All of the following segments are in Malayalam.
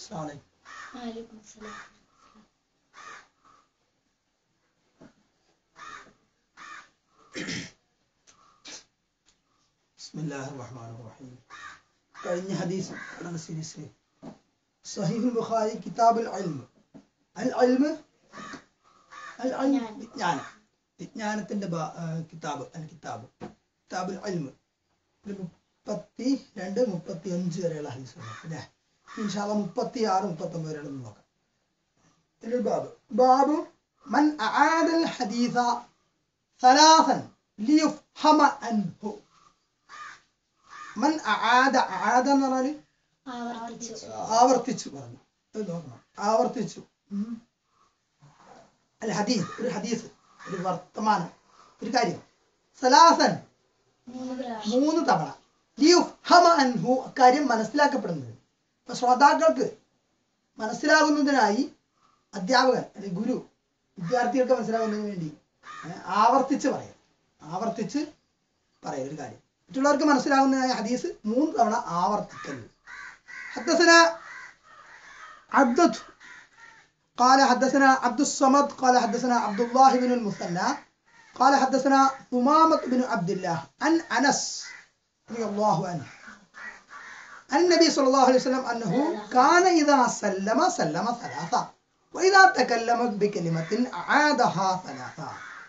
അസ്സലാമു അലൈക്കും വലൈക്കും സലാം ബിസ്മില്ലാഹിർ റഹ്മാനിർ റഹീം കഴിഞ്ഞ ഹദീസ് ആണ് സീരീസിൽ സഹീഹുൽ ബുഖാരി കിതാബുൽ ഇൽമ് അൽ ഇൽമ് അൽ ഇൽമ് വിജ്ഞാനം വിജ്ഞാനത്തിന്റെ ബാ- ആ, കിതാബ് അൽ കിതാബ് കിതാബുൽ ഇൽമ് ഒരു മുപ്പത്തി രണ്ട് മുപ്പത്തി അഞ്ച് വരെയുള്ള ഹദീസുകൾ അല്ലേ ഇൻഷാല്ല മുപ്പത്തി ആറ് മുപ്പത്തി ഒമ്പത് വരെ നോക്കാം ഇതിന്റെ ഒരു ബാബ് ബാബു മൻ അആദൽ ഹദീസ ثلاثا ليفهم عنه മൻ അആദ അആദ എന്ന് പറഞ്ഞാല് ആവർത്തിച്ചു ആവർത്തിച്ചു പറഞ്ഞു അത് നോക്കണം ആവർത്തിച്ചു ഉം. അല്ല ഹദീസ് ഒരു ഹദീസ് ഒരു വർത്തമാനം ഒരു കാര്യം സലാസൻ മൂന്ന് പ്രാവശ്യം മൂന്ന് തവണ ലിയുഫ്ഹമ അൻഹു കാര്യം മനസ്സിലാക്കപ്പെടുന്നത് അപ്പൊ ശ്രോതാക്കൾക്ക് മനസ്സിലാകുന്നതിനായി അധ്യാപകൻ അല്ലെങ്കിൽ ഗുരു വിദ്യാർത്ഥികൾക്ക് മനസ്സിലാകുന്നതിന് വേണ്ടി ഏ, ആവർത്തിച്ച് പറയും ആവർത്തിച്ച് പറയും ഒരു കാര്യം മറ്റുള്ളവർക്ക് മനസ്സിലാകുന്നതിനായി ഹദീസ് മൂന്ന് തവണ ആവർത്തിക്കൽ حدثنا عبدة قال حدثنا عبد الصمد قال حدثنا عبد الله بن المثنى قال حدثنا ثمامة بن عبد الله عن أنس رضي الله عنه عن النبي صلى الله عليه وسلم أنه كان إذا سلم سلم ثلاثة وإذا تكلم بكلمة أعادها ثلاثة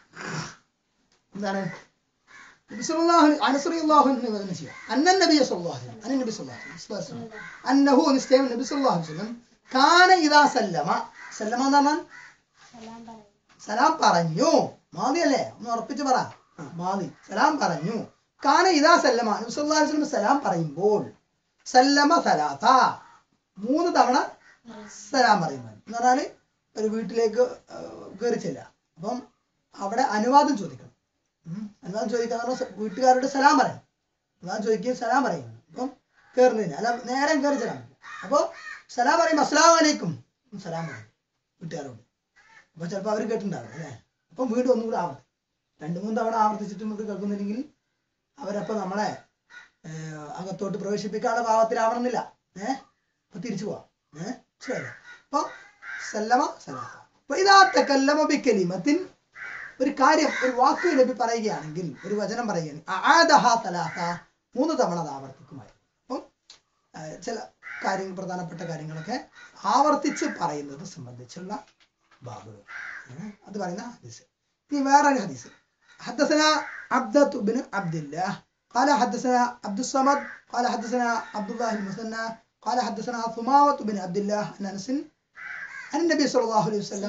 എന്താണ് നബി സല്ലല്ലാഹു അലൈഹി അനസ് റളിയല്ലാഹു അൻഹു വദന ചെയ്യാ അന്ന നബി സല്ലല്ലാഹു അലൈഹി അന്ന നബി സല്ലല്ലാഹു അലൈഹി വസല്ലം അന്നഹു നിശ്ചയം നബി സല്ലല്ലാഹു അലൈഹി വസല്ലം കാന ഇദാ സല്ലമ സല്ലമ എന്ന് പറഞ്ഞാൽ സലാം പറയും സലാം പറഞ്ഞു മാതി അല്ലേ ഒന്ന് ഉറപ്പിച്ച് പറ ആ, മാതി സലാം പറഞ്ഞു കാന ഇദാ സല്ലമ നബി സല്ലല്ലാഹു അലൈഹി വസല്ലം സലാം പറയുമ്പോൾ സല്ലമ സലാത്ത മൂന്ന് തവണ സലാം പറയുന്നത് എന്ന് പറഞ്ഞാല് ഒരു വീട്ടിലേക്ക് കയറി ചെല്ലുക അപ്പം അവിടെ അനുവാദം ചോദിക്കണം ഉം. അനുവാദം ചോദിക്കാൻ പറഞ്ഞാൽ വീട്ടുകാരോട് സലാം പറയണം അനുവാദം ചോദിക്കുകയും സലാം പറയും അപ്പം കയറുന്നതിന് അല്ല നേരെ കയറി ചെല്ലാൻ പറ്റില്ല അപ്പോൾ സലാം പറയും അസ്സലാമു അലൈക്കും ഉം, സലാം പറയും വീട്ടുകാരോട് അപ്പൊ ചിലപ്പോൾ അവർ കേട്ടിട്ടുണ്ടാവും അല്ലേ അപ്പം വീണ്ടും ഒന്നും കൂടെ ആവർത്തി രണ്ട് മൂന്ന് തവണ ആവർത്തിച്ചിട്ടും ഇത് കേൾക്കുന്നില്ലെങ്കിൽ അവരപ്പോ നമ്മളെ ഏഹ്, അകത്തോട്ട് പ്രവേശിപ്പിക്കാനുള്ള ഭാവത്തിലാവണമെന്നില്ല ഏഹ് അപ്പൊ തിരിച്ചു പോവാം ഏഹ് ശരി അപ്പൊ സല്ലമ സലാഹ അപ്പൊ ഇതാ തക്കല്ലമ ബിക്കലിമത്തിൻ ഒരു കാര്യം ഒരു വാക്ക് നബി പറയുകയാണെങ്കിൽ ഒരു വചനം പറയുകയാണെങ്കിൽ അആദഹ സലാഹ മൂന്ന് തവണ അത് ആവർത്തിക്കുമായി അപ്പം ആ, ചില കാര്യങ്ങൾ പ്രധാനപ്പെട്ട കാര്യങ്ങളൊക്കെ ആവർത്തിച്ച് പറയുന്നത് സംബന്ധിച്ചുള്ള ബാബുകൾ ഏ? അത് പറയുന്ന ഹദീസ് ഇനി വേറൊരു ഹദീസ് حدثنا عبدة بن عبد الله قال حدثنا عبد الصمد قال حدثنا عبد الله المثنى قال حدثنا ثمامة بن عبد الله عن أنس عن النبي صلى الله عليه وسلم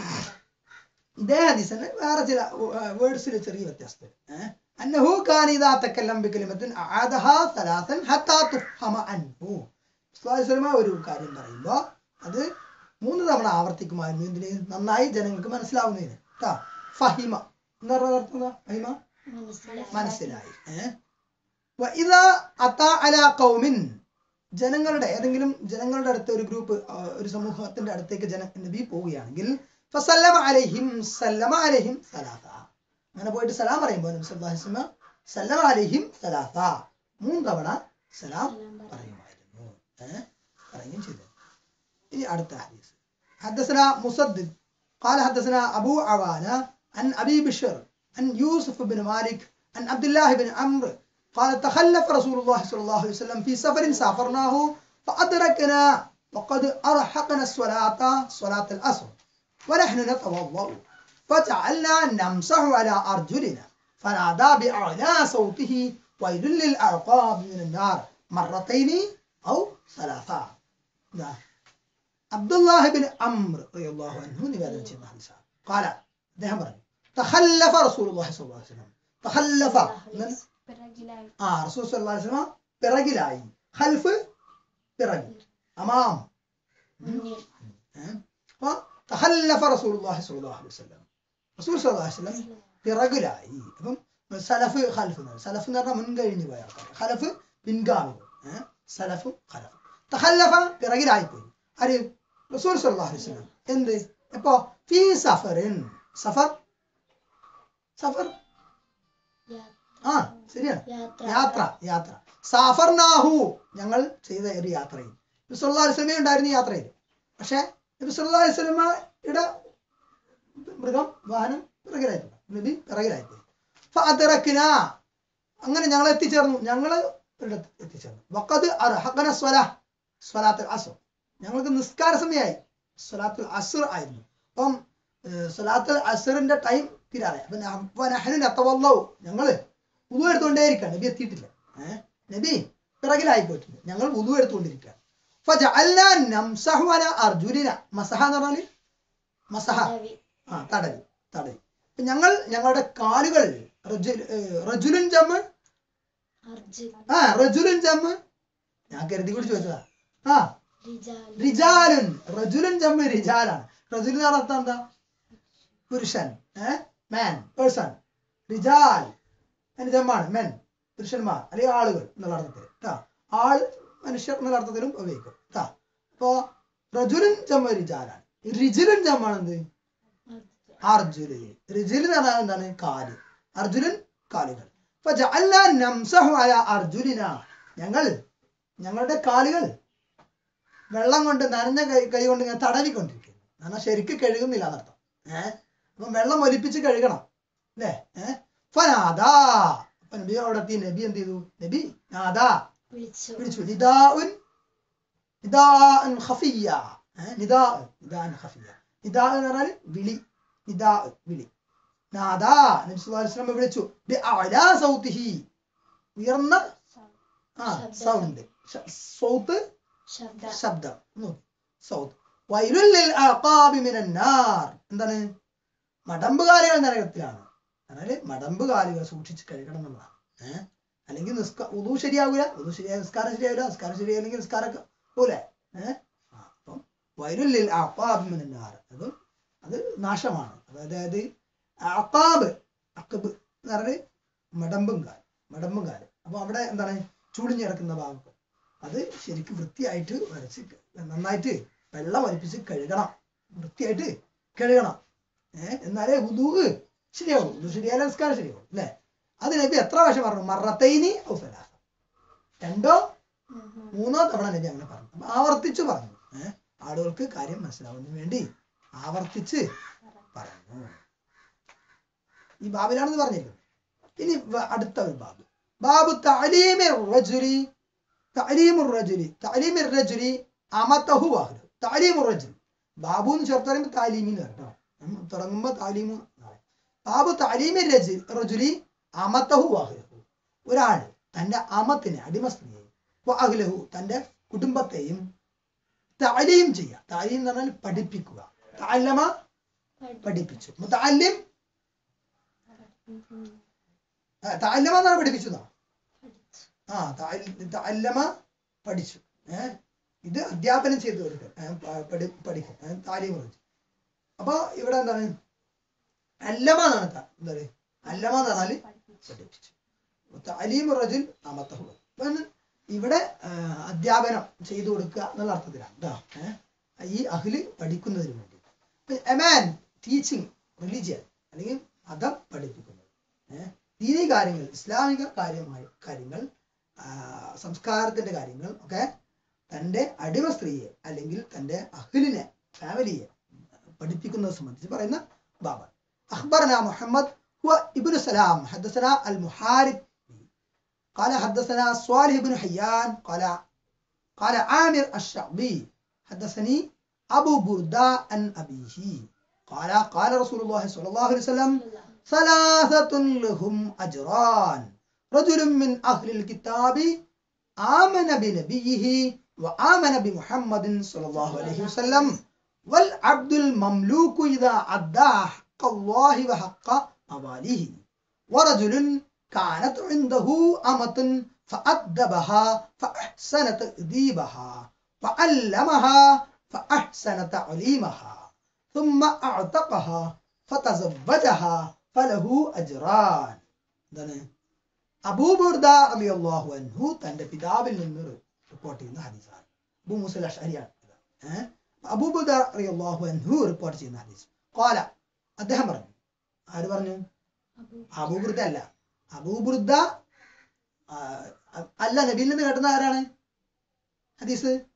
ഇതേ ഹദീസിന് വേറെ ചില വേർഡ്സിൽ ചെറിയ വ്യത്യാസത്തിൽ അന്നഹു കാന ഇദാ തക്കല്ലം ബികലിമത്തിൻ അആദഹ സലാസൻ ഹത്താ തുഫഹമ അൻഹു സ്വലമ ഒരു കാര്യം പറയുമ്പോൾ അത് മൂന്ന് തവണ ആവർത്തിക്കുമായിരുന്നു ഇതിന് നന്നായി ജനങ്ങൾക്ക് മനസ്സിലാവുന്നതിന് കേട്ടോ ഫഹിമ എന്ന് പറഞ്ഞ അർത്ഥം എന്താ ഫഹിമ മനസ്സിലായി ഏഹ് ഇതാ അത്താ അല കൗമിൻ ജനങ്ങളുടെ ഏതെങ്കിലും ജനങ്ങളുടെ അടുത്ത് ഒരു ഗ്രൂപ്പ് ഒരു സമൂഹത്തിന്റെ അടുത്തേക്ക് ജന നബി പോവുകയാണെങ്കിൽ ഫസല്ലമ അലൈഹിം സല്ലമ അലൈഹിം സലാസ അങ്ങനെ പോയിട്ട് സലാം പറയുമ്പോൾ നബി സല്ലല്ലാഹു അലൈഹി വസല്ലം സല്ലമ അലൈഹിം സലാസ മൂന്ന് തവണ സലാം പറയുമായിരുന്നു ഏഹ് പറയുകയും ചെയ്തു ഇനി അടുത്ത ഹദീസ് حدثنا مسدد قال حدثنا أبو عوانة عن أبي بشر عن يوسف بن مالك عن عبد الله بن عمرو قال تخلف رسول الله صلى الله عليه وسلم في سفر سافرناه فأدركنا وقد أرحقنا الصلاة صلاة الأسر ونحن نتوضأ فجعلنا نمسح على أرجلنا فنادى بأعلى صوته ويل للأعقاب من النار مرتين أو ثلاثة نعم عبد الله بن عمرو رضي الله عنه نبادر ചെയ്യുന്ന ഹദീസാണ് قال അദ്ദേഹം പറഞ്ഞു تخلف رسول الله صلى الله عليه وسلم تخلف من പിറകിലായി ആ റസൂൽ സല്ലല്ലാഹു അലൈഹി വസല്ലം പിറകിലായി ഖൽഫ് പിറകിൽ അമാം മുന്നിൽ ഏ? അപ്പൊ തഹല്ലഫ റസൂലുള്ളാഹി സ്വല്ലല്ലാഹു അലൈഹി വസല്ലം റസൂൽ സല്ലല്ലാഹു അലൈഹി വസല്ലം പിറകിലായി അപ്പം സലഫ് ഖൽഫ് എന്ന് പറയും. സലഫ് എന്ന് പറഞ്ഞാൽ മുൻകഴിഞ്ഞു പോയ ആൾക്കാർ ഖലഫ് പിൻഗാമികൾ ഏ? സലഫും ഖലഫ് തഹല്ലഫ പിറകിലായി പോയി ആര് റസൂൽ സല്ലല്ലാഹു അലൈഹി വസല്ലം എന്ത് ഇപ്പോ ഫീ സഫറിൻ സഫർ സഫർ ആ ശരിയാണ് യാത്ര യാത്ര യാത്ര സാഫർനാഹു ഞങ്ങൾ ചെയ്ത ഒരു യാത്രയിൽ നബിസ്വല്ലാ അലിസ്ലമ ഉണ്ടായിരുന്നു ഈ യാത്രയിൽ പക്ഷെ നബിസ്വല്ലാ അലിസ്ലമയുടെ മൃഗം വാഹനം പിറകിലായിട്ടുണ്ട് നബി പിറകിലായിപ്പോയി ഫഅദ്റക്ന അങ്ങനെ ഞങ്ങൾ എത്തിച്ചേർന്നു ഞങ്ങൾ ഒരിടത്ത് എത്തിച്ചേർന്നു വഖദ് അർഹഖന സ്വല സ്വലാത്തുൽ അസ്ർ ഞങ്ങൾക്ക് നിസ്കാര സമയമായി സ്വലാത്തുൽ അസ്ർ ആയിരുന്നു അപ്പം ഏഹ്, സ്വലാത്തുൽ അസ്റിന്റെ ടൈം തീരാറായി അപ്പൊ ന- അപ്പൊ നഹ്നു നതവല്ലൗ ഞങ്ങള് ഉദു എടുത്തുകൊണ്ടേയിരിക്കുകയാണ് നബി എത്തിയിട്ടില്ല ഏഹ് നബി പിറകിലായി പോയിട്ടുണ്ട് ഞങ്ങൾ ഉദു എടുത്തുകൊണ്ടിരിക്കുകയാണ് ഫജഅൽനാ നംസഹു അലാ അർജുലിന മസഹ എന്ന് പറഞ്ഞാല് മസഹ രവി ആ തടവി തടവി അപ്പൊ ഞങ്ങൾ ഞങ്ങളുടെ കാലുകൾ റജുൽ ഏഹ്, റജുലുൻ ജമ്മ് അർജുൻ ആ റജുലുൻ ജമ്മ് ഞാൻ കരുതി കൂടി ചോദിച്ചതാ ആ റിജാൽ റിജാലുൻ റജുലുൻ ജമ്മ് റിജാലാണ് റജുൽ എന്ന് പറഞ്ഞാൽ അർത്ഥം എന്താ പുരുഷൻ ഏഹ് മാൻ പേഴ്സൺ റിജാൽ അതിന്റെ ജമ്മാണ് മെൻ പുരുഷന്മാർ അല്ലെങ്കിൽ ആളുകൾ എന്നുള്ള അർത്ഥത്തിൽ കേട്ടാ ആൾ മനുഷ്യർ എന്നുള്ള അർത്ഥത്തിലും ഉപയോഗിക്കും കേട്ടാ അപ്പോ റജുലുൻ ജമ്മ റിജാലാണ് റിജുലുൻ ജമ്മാണ് എന്ത് അർജുല് റിജിൽ എന്ന് പറഞ്ഞാൽ എന്താണ് കാല് അർജുനൻ കാലുകൾ ഫജഅൽനാ നംസഹു അലാ അർജുലിന ഞങ്ങൾ ഞങ്ങളുടെ കാലുകൾ വെള്ളം കൊണ്ട് നനഞ്ഞ കൈ കൈ കൊണ്ട് ഇങ്ങനെ തടവിക്കൊണ്ടിരിക്കുന്നു എന്നാൽ ശരിക്ക് കഴുകുന്നില്ല എന്നർത്ഥം ഏഹ് അപ്പം വെള്ളം ഒലിപ്പിച്ച് കഴുകണം അല്ലേ ഏഹ് ഫനാദാ അപ്പൊ നബി അവിടെ എത്തി നബി എന്ത് ചെയ്തു നബി നാദാ വിളിച്ചു വിളിച്ചു നിദാഉൻ നിദാഉൻ ഖഫിയ ഏ? നിദാ നിദാഉൻ ഖഫിയ നിദാ എന്ന് പറഞ്ഞാൽ വിളി നിദാ വിളി നാദാ നബി സല്ലല്ലാഹു അലൈഹി വസല്ലം വിളിച്ചു ബി അഅലാ സൗതിഹി ഉയർന്ന ആ ശബ്ദം. സൗണ്ട് സൗത്ത് ശബ്ദ ശബ്ദം നോക്കി സൗത്ത് വൈലുൽ ലിൽ അഖാബി മിനൻ നാർ എന്താണ് മടമ്പുകാലികൾ നരകത്തിലാണ് അതായത് മടമ്പുകാലികൾ സൂക്ഷിച്ച് കഴുകണം എന്നുള്ളതാണ് ഏഹ് അല്ലെങ്കിൽ നിസ്ക ഉദു ശരിയാകൂല ഉദു ശരിയായ നിസ്കാരം ശരിയാവില്ല നിസ്കാരം ശരിയായില്ലെങ്കിൽ നിസ്കാരം പോലെ ഏഹ് അപ്പം വൈലുല്ലിൽ അഖാബി മിനൻ നാർ അതും അത് നാശമാണ് അതായത് അഖാബ് അക്കബ് എന്ന് പറഞ്ഞാൽ മടമ്പും കാൽ മടമ്പും കാല് അപ്പൊ അവിടെ എന്താണ് ചുളിഞ്ഞ് കിടക്കുന്ന ഭാഗം അത് ശരിക്കും വൃത്തിയായിട്ട് വരച്ച് ക- നന്നായിട്ട് വെള്ളം വലിപ്പിച്ച് കഴുകണം വൃത്തിയായിട്ട് കഴുകണം ഏഹ് എന്നാലേ ഉദൂ ശരിയാവും ഉദു ശരിയായാലേ നിസ്കാരം ശരിയാവും അല്ലേ അത് നബി എത്ര പ്രാവശ്യം പറഞ്ഞു മറത്തൈനി ഔസലാസ രണ്ടോ മൂന്നോ തവണ നബി അങ്ങനെ പറഞ്ഞു അപ്പൊ ആവർത്തിച്ചു പറഞ്ഞു ഏഹ് ആളുകൾക്ക് കാര്യം മനസ്സിലാവുന്നതിന് വേണ്ടി ആവർത്തിച്ച് പറഞ്ഞു ഈ ബാബിലാണെന്ന് പറഞ്ഞിരിക്കുന്നത് ഇനി വ- അടുത്ത ഒരു ബാബ് ബാബു തഅലീമി റജുലി തഅലീമു റജുലി തഅലീമി റജുലി അമതഹു വഹ്ലു തഅലീമു റജുലി ബാബു എന്ന് ചേർത്ത് പറയുമ്പോൾ താലീമി എന്ന് കേട്ടോ തുടങ്ങുമ്പോൾ താലീമു എന്നാണ്. ബാബു തഅലീമി റജുലി റജുലി അമതഹു വഹ്ലു ഒരാൾ തന്റെ അമത്തിനെ അടിമ സ്ത്രീയെ അഹ്ലഹു തന്റെ കുടുംബത്തെയും താലീം ചെയ്യുക താലീം എന്ന് പറഞ്ഞാൽ പഠിപ്പിക്കുക താലമ പഠിപ്പിച്ചു മുത്തല്ലിം താലമ എന്നാണ് പഠിപ്പിച്ചു എന്നാ ആ തഅൽ- തഅല്ലമ പഠിച്ചു ഏഹ് ഇത് അധ്യാപനം ചെയ്തു കൊടുക്കുക ഏ, പ- പഠി പഠിക്കും ഏ, താലീം പഠിച്ചു അപ്പൊ ഇവിടെ എന്താണ് അല്ലമ എന്നാണ് ത- എന്താണ് അല്ലമ എന്ന് പറഞ്ഞാല് പഠിപ്പിച്ചു താലീം റജുൽ അമത്തഹു അപ്പൊ ഇവിടെ ആ, അധ്യാപനം ചെയ്തു കൊടുക്കുക എന്നുള്ള അർത്ഥത്തിലാണ് കേട്ടോ ഏഹ് ഈ അഹ്ല് പഠിക്കുന്നതിന് വേണ്ടി എമാൻ ടീച്ചിങ് റിലീജിയൻ അല്ലെങ്കിൽ മതം പഠിപ്പിക്കുന്നത് ഏഹ് ദീനി കാര്യങ്ങൾ ഇസ്ലാമിക കാര്യമായ കാര്യങ്ങൾ ആ, സംസ്കാരത്തിന്റെ കാര്യങ്ങൾ ഒക്കെ തന്റെ അടിമ സ്ത്രീയെ അല്ലെങ്കിൽ തന്റെ അഹ്ലിനെ ഫാമിലിയെ പഠിപ്പിക്കുന്നത് സംബന്ധിച്ച് പറയുന്ന ബാബ അഖ്ബർന മുഹമ്മദ് هو ابن سلام حدثنا المحارب قال حدثنا صالح بن حيان قال قال عامر الشعبي حدثني أبو برداء عن أبيه قال قال رسول الله صلى الله عليه وسلم ثلاثة لهم أجران رجل من أهل الكتاب آمن بنبيه وآمن بمحمد صلى الله عليه وسلم والعبد المملوك إذا أدى حق الله وحق مواليه ورجل كانت عنده أمة فأدبها فأحسن تأديبها وعلمها فأحسن تعليمها ثم أعتقها فتزوجها فله أجران എന്താണ് അബൂബുർദ അലിയല്ലാഹു അൻഹു തന്റെ പിതാവിൽ നിന്ന് റിപ്പോർട്ട് ചെയ്യുന്ന ഹദീസാണ് അബൂ മുസൽ അഷരിയാണ് ഇത് ഏഹ് അബൂബുർദ അലിയല്ലാഹു അൻഹു റിപ്പോർട്ട് ചെയ്യുന്ന ഹദീസ് കോല അദ്ദേഹം പറഞ്ഞു ആര് പറഞ്ഞു അബൂബുർദ അല്ല അബൂബുർദ ആ, അല്ല നബിയിൽ നിന്ന് കേട്ടുന്ന ആരാണ് ഹദീസ്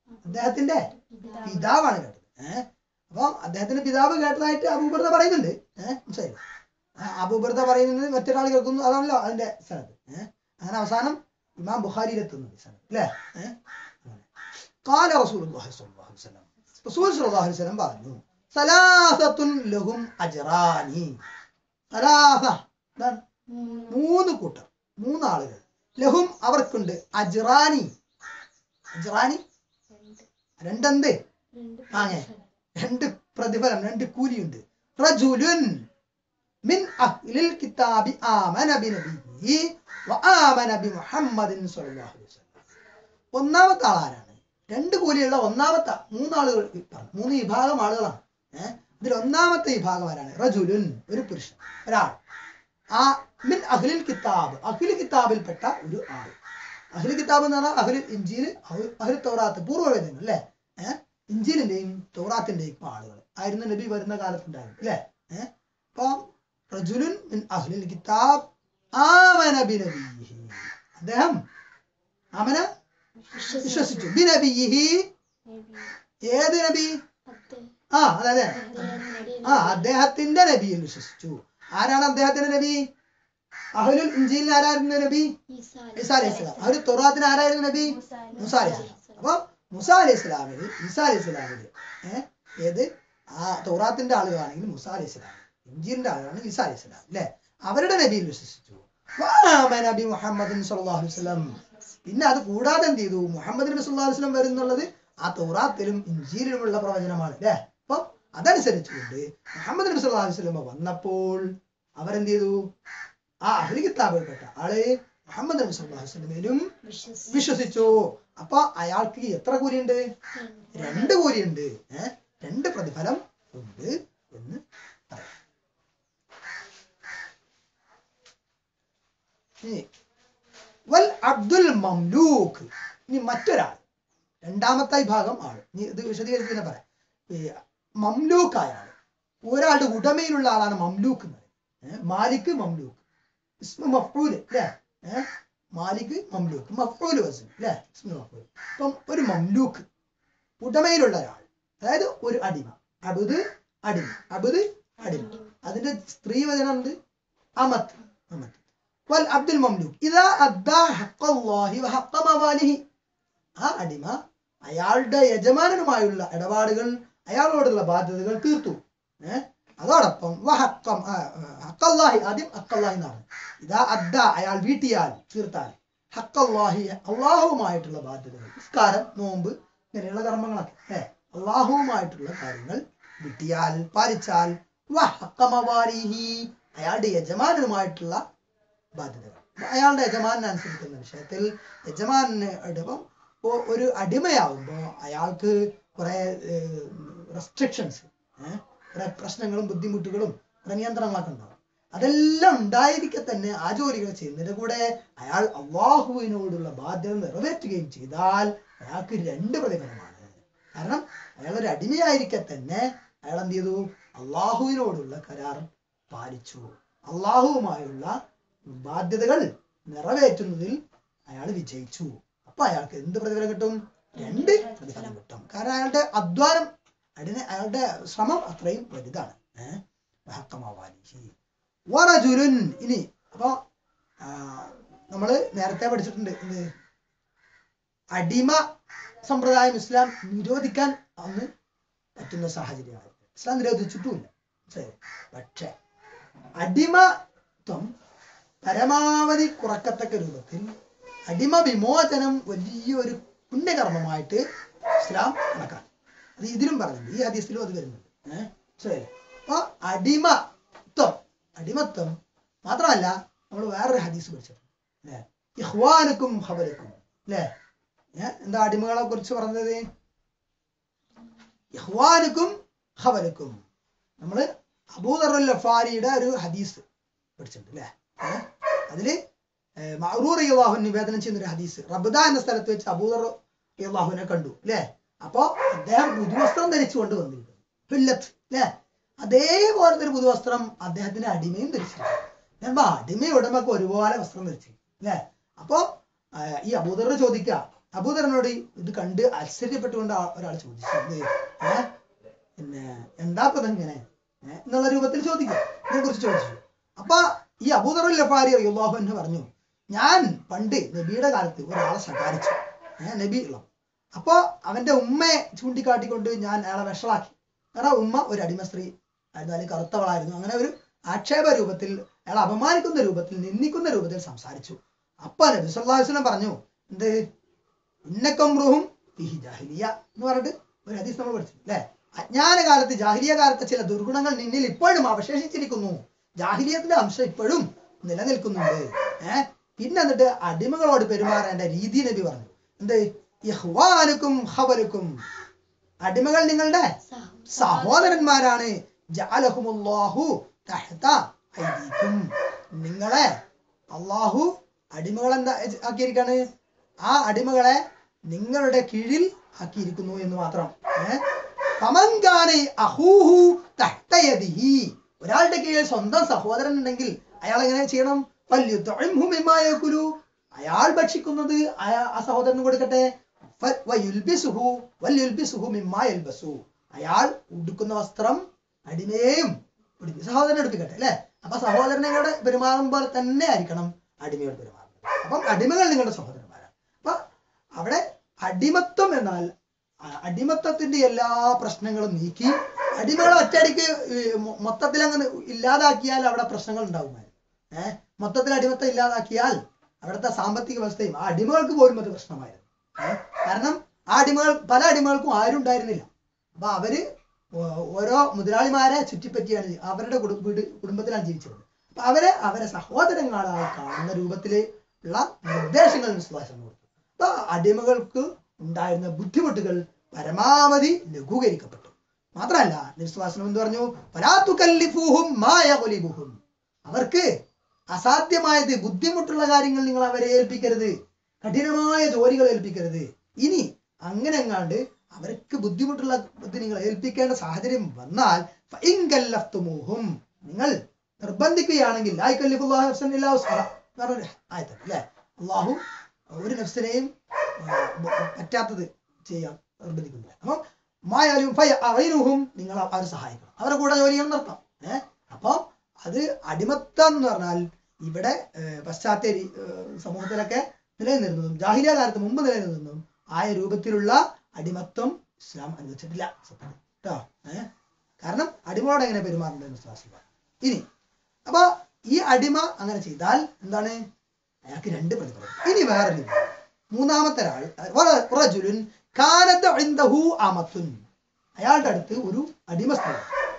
അദ്ദേഹത്തിന്റെ പിതാവ് പിതാവാണ് കേട്ടത് ഏഹ് അപ്പൊ അദ്ദേഹത്തിന്റെ പിതാവ് കേട്ടതായിട്ട് അബൂബർദ പറയുന്നുണ്ട് ഏഹ് മനസ്സിലായി അബൂബർദ പറയുന്നത് മറ്റൊരാൾ കേൾക്കുന്നു അതാണല്ലോ അതിന്റെ സ്ഥലത്ത് ഏഹ് അങ്ങനെ അവസാനം ഇമാം ബുഖാരിയിൽ എത്തുന്നുണ്ട് ഈ സ്ഥലത്ത് അല്ലേ ഏഹ് അങ്ങനെ. قال رسول الله صلى الله عليه وسلم റസൂൽ സല്ലല്ലാഹു അലൈഹി വസല്ലം പറഞ്ഞു സലാസത്തുൻ ലഹും അജ്റാനി സലാസ എന്താണ് മൂന്ന് മൂന്ന് കൂട്ടർ മൂന്നാളുകൾ ലഹും അവർക്കുണ്ട് അജ്റാനി അജ്റാനി രണ്ട് രണ്ടെന്ത് രണ്ട് അങ്ങനെ. രണ്ട് പ്രതിഫലം രണ്ട് കൂലിയുണ്ട് റജുലുൻ മിൻ അഹ്ലിൽ കിതാബി ആമന ബിനബിഹി വആമന ബിമുഹമ്മദിൻ സ്വല്ലല്ലാഹു അലൈഹി വസല്ലം ഒന്നാമത്തെ ആൾ ആരാണ് രണ്ട് കൂലിയുള്ള ഒന്നാമത്തെ മൂന്നാളുകൾ ഈ പറഞ്ഞു മൂന്ന് വിഭാഗം ആളുകളാണ് ഏഹ് ഇതിൽ ഒന്നാമത്തെ വിഭാഗം ആരാണ് റജുലുൻ ഒരു പുരുഷൻ ഒരാൾ ആ മിൻ അഹ്ലിൽ കിതാബ് അഹ്ലി കിതാബിൽപ്പെട്ട ഒരു ആൾ അഹ്ലി കിതാബ് എന്ന് പറഞ്ഞാൽ അഹ്ലിൽ ഇഞ്ചീൽ അഹ്ലി തൗറാത്ത് പൂർവ്വവേദങ്ങൾ അല്ലേ ഏഹ് ഇഞ്ചിലിന്റെയും തൗറാത്തിന്റെയും ആളുകൾ ആയിരുന്നു നബി വരുന്ന കാലത്തുണ്ടായിരുന്നു അല്ലേ ഏഹ് അപ്പൊ റജുലുൻ മിൻ അഹ്ലിൽ കിതാബ് ആമന ബിനബിയിഹി അദ്ദേഹം ആമന വിശ്വസിച്ചു ബിനബിയിഹി ഏത് നബി ആ അതെ അതെ ആ അദ്ദേഹത്തിന്റെ നബിയിൽ വിശ്വസിച്ചു ആരാണ് അദ്ദേഹത്തിന്റെ നബി അഹ്ലുൽ ഇഞ്ചിലിന് ആരായിരുന്നു നബി ഈസാ അലൈഹി സ്വലാം അഹ്ലുൽ തൗറാത്തിന് ആരായിരുന്നു നബി മൂസ അലൈഹി സ്വലാം അപ്പൊ മൂസ അലൈഹി സ്വലാമിന് ഈസാ അലൈഹി സ്വലാമിന് ഏഹ് ഏത് ആ തൗറാത്തിന്റെ ആളുകളാണെങ്കിൽ മൂസ അലൈഹി സ്വലാം ഇഞ്ചിലിന്റെ ആളുകളാണ് ഈസാ അലൈഹി സ്വലാം അല്ലെ അവരുടെ നബിയിൽ വിശ്വസിച്ചു വആമന നബി മുഹമ്മദ് സല്ലല്ലാഹു അലൈഹി വസല്ലം പിന്നെ അത് കൂടാതെ എന്ത് ചെയ്തു മുഹമ്മദ് നബി സല്ലല്ലാഹു അലൈഹി വസല്ലം വരുന്നുള്ളത് ആ തൗറാത്തിലും ഇഞ്ചിയിലുമുള്ള പ്രവചനമാണ് അല്ലേ അപ്പം അതനുസരിച്ചുകൊണ്ട് മുഹമ്മദ് നബി സല്ലല്ലാഹു അലൈഹി വസല്ലം വന്നപ്പോൾ അവരെന്ത് ചെയ്തു ആ അഹ്ലി കിതാബിൽപ്പെട്ട ആള് മുഹമ്മദ് നബി സല്ലല്ലാഹു അലൈഹി വസല്ലമയിലും വിശ്വസിച്ചു അപ്പൊ അയാൾക്ക് എത്ര കൂലിയുണ്ട് രണ്ട് കൂലിയുണ്ട് ഏഹ് രണ്ട് പ്രതിഫലം ഉണ്ട് എന്ന് പറയാം ഇനി വൽ അബ്ദുൽ മംലൂക്ക് ഇനി മറ്റൊരാൾ രണ്ടാമത്തെ ഭാഗം ആള് ഇനി ഇത് വിശദീകരിച്ച് തന്നെ പറയാം ഈ മംലൂക്കായ ആള് ഒരാളുടെ ഉടമയിലുള്ള ആളാണ് മംലൂക്ക് എന്ന് പറയുന്നത് ഏഹ് മാലിക് മംലൂക്ക് ഇസ്മ മഫ്ഊല് അല്ലേ ഏഹ് മാലിക് മംലൂക്ക് മഫ്ഊല് വസ്തു അല്ലേ ഇസ്മ മഫ്ഊല് അപ്പം ഒരു മംലൂക്ക് ഉടമയിലുള്ള ഒരാൾ അതായത് ഒരു അടിമ അബുദ് അടിമ അബുദ് അടിമ അതിന്റെ സ്ത്രീ വചനമുണ്ട് അമത്ത് അമത്ത് വൽ അബ്ദുൽ മംലൂക്ക് ഇതാ അദ്ദാ ഹഖ്ഖല്ലാഹി വഹഖ്ഖ മവാലിഹി ആ അടിമ അയാളുടെ യജമാനനുമായുള്ള ഇടപാടുകൾ അയാളോടുള്ള ബാധ്യതകൾ തീർത്തു ഏഹ് അതോടൊപ്പം വഹക്കം ആ, ആ, ഹക്കല്ലാഹി ആദ്യം ഹക്കല്ലാഹി എന്നാണ് ഇതാ അദ്ദ അയാൾ വീട്ടിയാൽ തീർത്താൽ ഹക്കല്ലാഹി അള്ളാഹുവുമായിട്ടുള്ള ബാധ്യതകൾ നിസ്കാരം നോമ്പ് ഇങ്ങനെയുള്ള കർമ്മങ്ങളൊക്കെ ഏ അള്ളാഹുവുമായിട്ടുള്ള കാര്യങ്ങൾ വീട്ടിയാൽ പാലിച്ചാൽ വഹക്കമവാലിഹി അയാളുടെ യജമാനനുമായിട്ടുള്ള ബാധ്യതകൾ അപ്പൊ അയാളുടെ യജമാനനുസരിക്കുന്ന വിഷയത്തിൽ യജമാനെ ഇപ്പം ഇപ്പോ ഒരു അടിമയാവുമ്പോൾ അയാൾക്ക് കുറെ റെസ്ട്രിക്ഷൻസ് കുറെ പ്രശ്നങ്ങളും ബുദ്ധിമുട്ടുകളും കുറെ നിയന്ത്രണങ്ങളൊക്കെ ഉണ്ടാവും അതെല്ലാം ഉണ്ടായിരിക്കെ തന്നെ ആ ജോലികൾ ചെയ്യുന്നതിന്റെ കൂടെ അയാൾ അള്ളാഹുവിനോടുള്ള ബാധ്യത നിറവേറ്റുകയും ചെയ്താൽ അയാൾക്ക് രണ്ട് പ്രതിഫലമാണ് കാരണം അയാൾ ഒരു അടിമയായിരിക്കെ തന്നെ അയാൾ എന്ത് ചെയ്തു അള്ളാഹുവിനോടുള്ള കരാർ പാലിച്ചു അള്ളാഹുവുമായുള്ള ബാധ്യതകൾ നിറവേറ്റുന്നതിൽ അയാൾ വിജയിച്ചു അപ്പൊ അയാൾക്ക് എന്ത് പ്രതിഫലം കിട്ടും രണ്ട് പ്രതിഫലം കിട്ടും കാരണം അയാളുടെ അധ്വാനം അതിന് അയാളുടെ ശ്രമം അത്രയും വലുതാണ് ഏഹ് വഹക്കമവാലിഹി. വറജുലുൻ ഇനി അപ്പൊ ആ, നമ്മള് നേരത്തെ പഠിച്ചിട്ടുണ്ട് എന്ത് അടിമ സമ്പ്രദായം ഇസ്ലാം നിരോധിക്കാൻ അന്ന് പറ്റുന്ന സാഹചര്യമാണ് ഇസ്ലാം നിരോധിച്ചിട്ടുമില്ല മനസ്സിലായോ? പക്ഷേ അടിമത്വം പരമാവധി കുറക്കത്തക്ക രൂപത്തിൽ അടിമ വിമോചനം വലിയൊരു പുണ്യകർമ്മമായിട്ട് ഇസ്ലാം കണക്കാക്കി അത് ഇതിലും പറഞ്ഞിട്ടുണ്ട് ഈ ഹദീസിലും അത് വരുന്നുണ്ട് ഏഹ് ശരി അപ്പൊ അടിമത്വം അടിമത്വം മാത്രമല്ല നമ്മൾ വേറൊരു ഹദീസ് പഠിച്ചിട്ടുണ്ട് അല്ലേ ഇഹ്വാനുക്കും ഖബലുക്കും അല്ലേ ഏഹ് എന്താ അടിമകളെ കുറിച്ച് പറഞ്ഞത് ഇഹ്വാനുക്കും ഖബലുക്കും നമ്മള് അബൂദറുൽ അഫാരിയുടെ ഒരു ഹദീസ് പഠിച്ചിട്ടുണ്ട് അല്ലേ ഏഹ് അതില് മഅറൂർ അള്ളാഹു നിവേദനം ചെയ്യുന്ന ഒരു ഹദീസ് റബ്ദ എന്ന സ്ഥലത്ത് വെച്ച് അബൂദർ അള്ളാഹുവിനെ കണ്ടു അല്ലേ അപ്പോ അദ്ദേഹം പുതുവസ്ത്രം ധരിച്ചുകൊണ്ട് വന്നിരിക്കുന്നു ഹില്ലത്ത് അല്ലേ അതേപോലത്തെ ഒരു പുതുവസ്ത്രം അദ്ദേഹത്തിന്റെ അടിമയും ധരിച്ചിട്ടുണ്ട് ഞാൻ അടിമ ഉടമക്ക് ഒരുപോലെ വസ്ത്രം ധരിച്ചു അല്ലേ അപ്പോ ആ, ഈ അബൂദർ ചോദിക്കുക അബൂദറിനോട് ഇത് കണ്ട് ആശ്ചര്യപ്പെട്ടുകൊണ്ട് ആ- ഒരാൾ ചോദിച്ചു എന്ത് ഏ പിന്നെ എന്താ ഇപ്പൊ ഇതെങ്ങനെ ഏ? എന്നുള്ള രൂപത്തിൽ ചോദിക്കുക ഇതിനെ കുറിച്ച് ചോദിച്ചു അപ്പൊ ഈ അബൂദറുൽ ലഫാരി അള്ളാഹു എന്ന് പറഞ്ഞു ഞാൻ പണ്ട് നബിയുടെ കാലത്ത് ഒരാളെ ശകാരിച്ചു ഏഹ് നബി ഉള്ള അപ്പൊ അവന്റെ ഉമ്മയെ ചൂണ്ടിക്കാട്ടിക്കൊണ്ട് ഞാൻ അയാളെ വഷളാക്കി കാരണം ഉമ്മ ഒരു അടിമ സ്ത്രീ ആയിരുന്നു അല്ലെങ്കിൽ കറുത്തവളായിരുന്നു അങ്ങനെ ഒരു ആക്ഷേപ രൂപത്തിൽ അയാളെ അപമാനിക്കുന്ന രൂപത്തിൽ നിന്ദിക്കുന്ന രൂപത്തിൽ സംസാരിച്ചു അപ്പൊ നബി സല്ലല്ലാഹു അലൈഹി വസല്ലം പറഞ്ഞു എന്ത് ഇന്നക്കംറുഹും ഫിഹി ജാഹിലിയ എന്ന് പറഞ്ഞിട്ട് ഒരു ഹദീസ് നമ്മൾ പഠിച്ചു അല്ലെ അജ്ഞാന കാലത്ത് ജാഹിലിയ കാലത്തെ ചില ദുർഗുണങ്ങൾ നിന്നിൽ ഇപ്പോഴും അവശേഷിച്ചിരിക്കുന്നു ജാഹിലിയത്തിന്റെ അംശം ഇപ്പോഴും നിലനിൽക്കുന്നുണ്ട് ഏഹ് പിന്നെ എന്നിട്ട് അടിമകളോട് പെരുമാറേണ്ട രീതി നബി പറഞ്ഞു എന്ത് ഇഹ്വാനുക്കും ഹവലുക്കും അടിമകൾ നിങ്ങളുടെ സഹോ- സഹോദരന്മാരാണ് ജഅലഹുമുല്ലാഹു തഹ്ത ഐദീക്കും നിങ്ങളെ അള്ളാഹു അടിമകൾ എന്താ ആക്കിയിരിക്കാണ് ആ അടിമകളെ നിങ്ങളുടെ കീഴിൽ ആക്കിയിരിക്കുന്നു എന്ന് മാത്രം ഏഹ് ഫമൻകാനെ അഹൂഹു തഹ്ത യദിഹി ഒരാളുടെ കീഴിൽ സ്വന്തം സഹോദരൻ ഉണ്ടെങ്കിൽ അയാൾ എങ്ങനെ ചെയ്യണം ഫല്യുത്ഇംഹു മിമ്മാ യഅകുലു അയാൾ ഭക്ഷിക്കുന്നത് അയാ- ആ സഹോദരന് കൊടുക്കട്ടെ ഫ- വയുൽബിസുഹു വല്യുൽബിസുഹു മിമ്മാ യൽബസു അയാൾ ഉടുക്കുന്ന വസ്ത്രം അടിമയെയും ഉടുപ്പി സഹോദരനെ ഉടുപ്പിക്കട്ടെ അല്ലെ അപ്പൊ സഹോദരനോട് പെരുമാറുമ്പോൾ തന്നെ ആയിരിക്കണം അടിമയോട് പെരുമാറുന്നത് അപ്പം അടിമകൾ നിങ്ങളുടെ സഹോദരന്മാരാണ് അപ്പൊ അവിടെ അടിമത്വം എന്നാൽ അ- അടിമത്തത്തിന്റെ എല്ലാ പ്രശ്നങ്ങളും നീക്കി അടിമകളെ ഒറ്റയടിക്ക് ഈ മൊ- മൊത്തത്തിൽ അങ്ങ് ഇല്ലാതാക്കിയാൽ അവിടെ പ്രശ്നങ്ങൾ ഉണ്ടാകുമായിരുന്നു ഏഹ് മൊത്തത്തിൽ അടിമത്തം ഇല്ലാതാക്കിയാൽ അവിടുത്തെ സാമ്പത്തിക വ്യവസ്ഥയും ആ അടിമകൾക്ക് പോലും അത് പ്രശ്നമായിരുന്നു ഏഹ് കാരണം ആ അടിമകൾ പല അടിമകൾക്കും ആരും ഉണ്ടായിരുന്നില്ല അപ്പൊ അവര് ഓ- ഓരോ മുതലാളിമാരെ ചുറ്റിപ്പറ്റിയാണ് ജി- അവരുടെ കുടുംബ വീട് കുടുംബത്തിലാണ് ജീവിച്ചത് അപ്പൊ അവരെ അവരെ സഹോദരങ്ങളായി കാണുന്ന രൂപത്തില് ഉള്ള നിർദ്ദേശങ്ങൾ വിശ്വാസം കൊടുത്തു അപ്പൊ അടിമകൾക്ക് ഉണ്ടായിരുന്ന ബുദ്ധിമുട്ടുകൾ പരമാവധി ലഘൂകരിക്കപ്പെട്ടു മാത്രമല്ല വിശ്വാസം എന്ന് പറഞ്ഞു "ഫലാത്തുകല്ലിഫൂഹും മാ യഗ്ലിബുഹും." അവർക്ക് അസാധ്യമായത് ബുദ്ധിമുട്ടുള്ള കാര്യങ്ങൾ നിങ്ങൾ അവരെ ഏൽപ്പിക്കരുത് കഠിനമായ ജോലികൾ ഏൽപ്പിക്കരുത് ഇനി അങ്ങനെ എങ്ങാണ്ട് അവർക്ക് ബുദ്ധിമുട്ടുള്ള ഇത് നിങ്ങൾ ഏൽപ്പിക്കേണ്ട സാഹചര്യം വന്നാൽ ഫഇൻ കല്ലഫ്തുമൂഹും നിങ്ങൾ നിർബന്ധിക്കുകയാണെങ്കിൽ ലാ യുകല്ലിഫുല്ലാഹു നഫ്സൻ ഇല്ലാ വസ്അഹാ എന്ന് പറഞ്ഞൊരു ആയത്താണ് അല്ലേ അള്ളാഹു ഒരു നഫ്സിനെയും ആ, ബ- പറ്റാത്തത് ചെയ്യാൻ നിർബന്ധിക്കുന്നില്ല അപ്പം മായാലും ഫയഅഇനുഹും നിങ്ങൾ അവരെ സഹായിക്കണം അവരെ കൂടെ ജോലി ചെയ്യണം നിർത്താം ഏഹ് അപ്പം അത് അടിമത്തം എന്ന് പറഞ്ഞാൽ ഇവിടെ ഏഹ്, പാശ്ചാത്യ രീ- ഏഹ്, സമൂഹത്തിലൊക്കെ നിലനിന്നിരുന്നതും ജാഹിലിയ കാലത്ത് മുമ്പ് നിലനിന്നിരുന്നതും ആയ രൂപത്തിലുള്ള അടിമത്വം ഇസ്ലാം അനുവദിച്ചിട്ടില്ല സത്യം കേട്ടോ ഏഹ് കാരണം അടിമയോട് എങ്ങനെ പെരുമാറേണ്ടതെന്ന് വിശ്വാസം ഇനി അപ്പൊ ഈ അടിമ അങ്ങനെ ചെയ്താൽ എന്താണ് അയാൾക്ക് രണ്ട് പ്രതിഫലം ഇനി വേറെ രീതി മൂന്നാമത്തെ ഒരാൾ വറ- റജുലുൻ കാനത്ത് ഇൻദഹു അമത്തുൻ അയാളുടെ അടുത്ത് ഒരു അടിമ സ്ത്രീ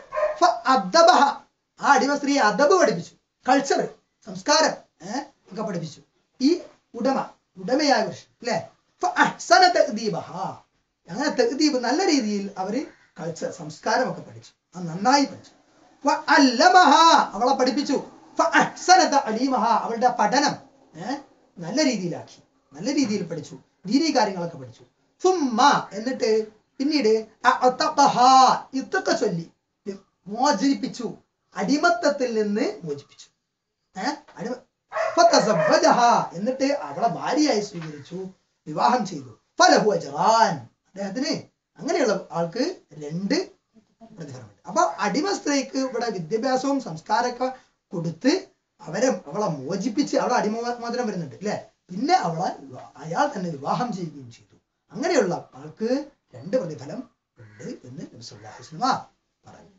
ഫഅദ്ദബഹ. ആ അടിമ സ്ത്രീയെ അദബ് പഠിപ്പിച്ചു കൾച്ചർ സംസ്കാരം ഏഹ് ഒക്കെ പഠിപ്പിച്ചു ഈ ഉടമ ഉടമയായ പുരുഷൻ അല്ലെ ഫഅഹ്സന തഅദീബഹ. അങ്ങനെ തെദീബ് നല്ല രീതിയിൽ അവര് കൾച്ചർ സംസ്കാരമൊക്കെ പഠിച്ചു അത് നന്നായി പഠിച്ചു ഫഅല്ലമഹ. അവളെ പഠിപ്പിച്ചു ഫഅഹ്സന തഅലീമഹ. അവളുടെ പഠനം ഏഹ് നല്ല രീതിയിലാക്കി നല്ല രീതിയിൽ പഠിച്ചു ദീനീ കാര്യങ്ങളൊക്കെ പഠിച്ചു സുമ്മ എന്നിട്ട് പിന്നീട് അഅതഖഹ. ഇതൊക്കെ ചൊല്ലി മോചിപ്പിച്ചു അടിമത്തത്തിൽ നിന്ന് മോചിപ്പിച്ചു ഏഹ് അടിമ ഫതസവ്വജഹ. എന്നിട്ട് അവളെ ഭാര്യയായി സ്വീകരിച്ചു വിവാഹം ചെയ്തു ഫലഹു അജ്റാൻ അദ്ദേഹത്തിന് അങ്ങനെയുള്ള ആൾക്ക് രണ്ട് പ്രതിഫലമുണ്ട് അപ്പൊ അടിമ സ്ത്രീക്ക് ഇവിടെ വിദ്യാഭ്യാസവും സംസ്കാരമൊക്കെ കൊടുത്ത് അവരെ അവളെ മോചിപ്പിച്ച് അവളെ അടിമോചനം വരുന്നുണ്ട് അല്ലെ പിന്നെ അവളെ വിവാ- അയാൾ തന്നെ വിവാഹം ചെയ്യുകയും ചെയ്തു അങ്ങനെയുള്ള ആൾക്ക് രണ്ട് പ്രതിഫലം ഉണ്ട് എന്ന് നബി സല്ലല്ലാഹു അലൈഹി വസല്ലമ പറഞ്ഞു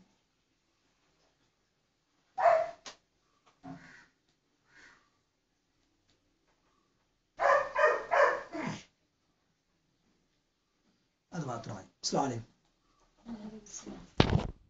അത് മാത്രമായി അസ്സലാമു അലൈക്കും അലൈക്കും സലാം.